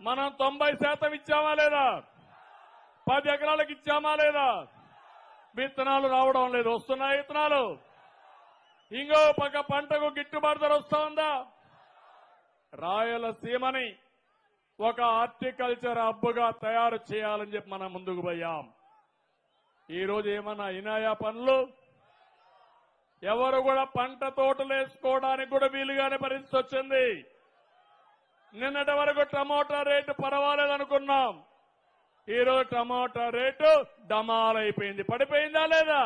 మనం తొంభై శాతం ఇచ్చామా లేదా పది ఎకరాలకు ఇచ్చామా లేదా విత్తనాలు రావడం లేదు వస్తున్నాయి విత్తనాలు ఇంకో పక్క పంటకు గిట్టుబాటు ధర వస్తా ఉందా రాయలసీమని ఒక హార్టికల్చర్ హబ్బుగా తయారు చేయాలని చెప్పి మనం ముందుకు పోయాం ఈ రోజు ఏమన్నా అయినాయా పనులు ఎవరు కూడా పంట తోటలు వేసుకోవడానికి కూడా వీలుగానే పరిస్థితి వచ్చింది నిన్నటి వరకు టమోటా రేటు పర్వాలేదు అనుకున్నాం ఈ రోజు టమోటా రేటు డమాలైపోయింది పడిపోయిందా లేదా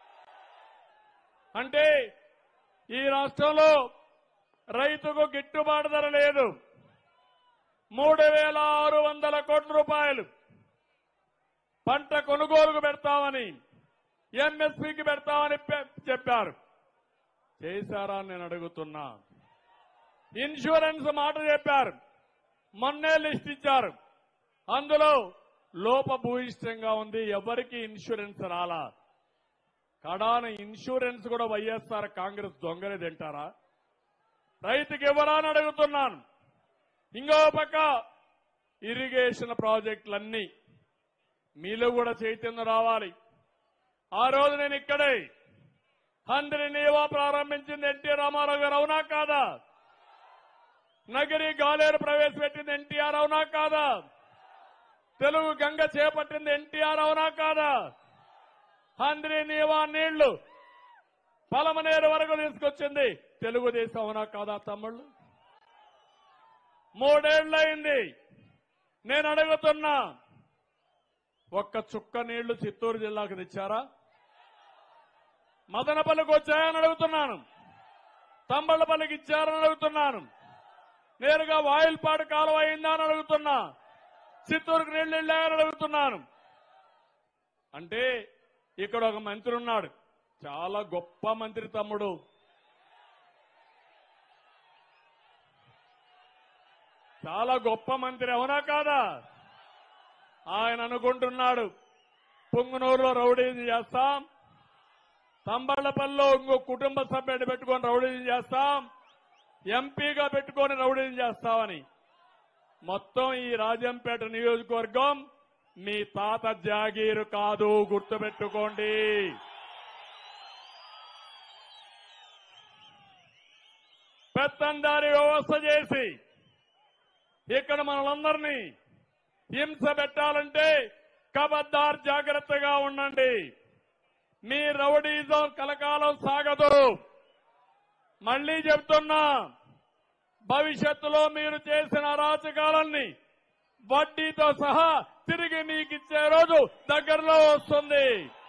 అంటే ఈ రాష్ట్రంలో రైతుకు గిట్టుబాటు ధర లేదు మూడు వేల ఆరు వందల కోట్ల రూపాయలు పంట కొనుగోలుకు పెడతామని ఎంఎస్పీకి పెడతామని పె- చెప్పారు చేశారా అని నేను అడుగుతున్నా ఇన్సూరెన్స్ మాట చెప్పారు మొన్నే లిస్ట్ ఇచ్చారు అందులో లోపభూయిష్టంగా ఉంది ఎవరికి ఇన్సూరెన్స్ రాలా కడాన ఇన్సూరెన్స్ కూడా వైఎస్ఆర్ కాంగ్రెస్ దొంగలే తింటారా రైతుకి ఇవ్వరా అని అడుగుతున్నాను ఇంకో పక్క ఇరిగేషన్ ప్రాజెక్టులన్నీ మీలో కూడా చైతన్యం రావాలి ఆ రోజు నేను ఇక్కడే హండ్రి నీవా ప్రారంభించింది ఎన్టీ రామారావు గారు అవునా కాదా నగరి గాలేరు ప్రవేశపెట్టింది ఎన్టీఆర్ అవునా కాదా తెలుగు గంగ చేపట్టింది ఎన్టీఆర్ అవునా కాదా హంద్రి నీవా నీళ్లు పలమనేరు వరకు తీసుకొచ్చింది తెలుగుదేశం అవునా కాదా తమ్ముళ్ళు మూడేళ్లయింది నేను అడుగుతున్నా ఒక్క చుక్క నీళ్లు చిత్తూరు జిల్లాకు తెచ్చారా మదనపల్లికి వచ్చాయని అడుగుతున్నాను తంబళ్ళపల్లికి ఇచ్చారని అడుగుతున్నాను నేరుగా వాయిల్పాడు కాలువ అయిందా అని అడుగుతున్నా చిత్తూరుకు నీళ్లు వెళ్ళాయని అడుగుతున్నాను అంటే ఇక్కడ ఒక మంత్రి ఉన్నాడు చాలా గొప్ప మంత్రి తమ్ముడు చాలా గొప్ప మంత్రి అవునా కాదా ఆయన అనుకుంటున్నాడు పొంగునూరులో రౌడీని చేస్తాం తంబళ్లపల్లిలో ఇంకో కుటుంబ సభ్యుడిని పెట్టుకొని రౌడీని చేస్తాం ఎంపీగా పెట్టుకొని రౌడీని చేస్తామని మొత్తం ఈ రాజంపేట నియోజకవర్గం మీ తాత జాగీరు కాదు గుర్తుపెట్టుకోండి పెత్తందారి వ్యవస్థ చేసి ఇక్కడ మనలందరినీ హింస పెట్టాలంటే కబద్దార్ జాగ్రత్తగా ఉండండి మీ రౌడీజం కలకాలం సాగదు మళ్లీ చెప్తున్నా భవిష్యత్తులో మీరు చేసిన అరాచకాలన్నీ వడ్డీతో సహా తిరిగి మీకు ఇచ్చే రోజు దగ్గరలో వస్తుంది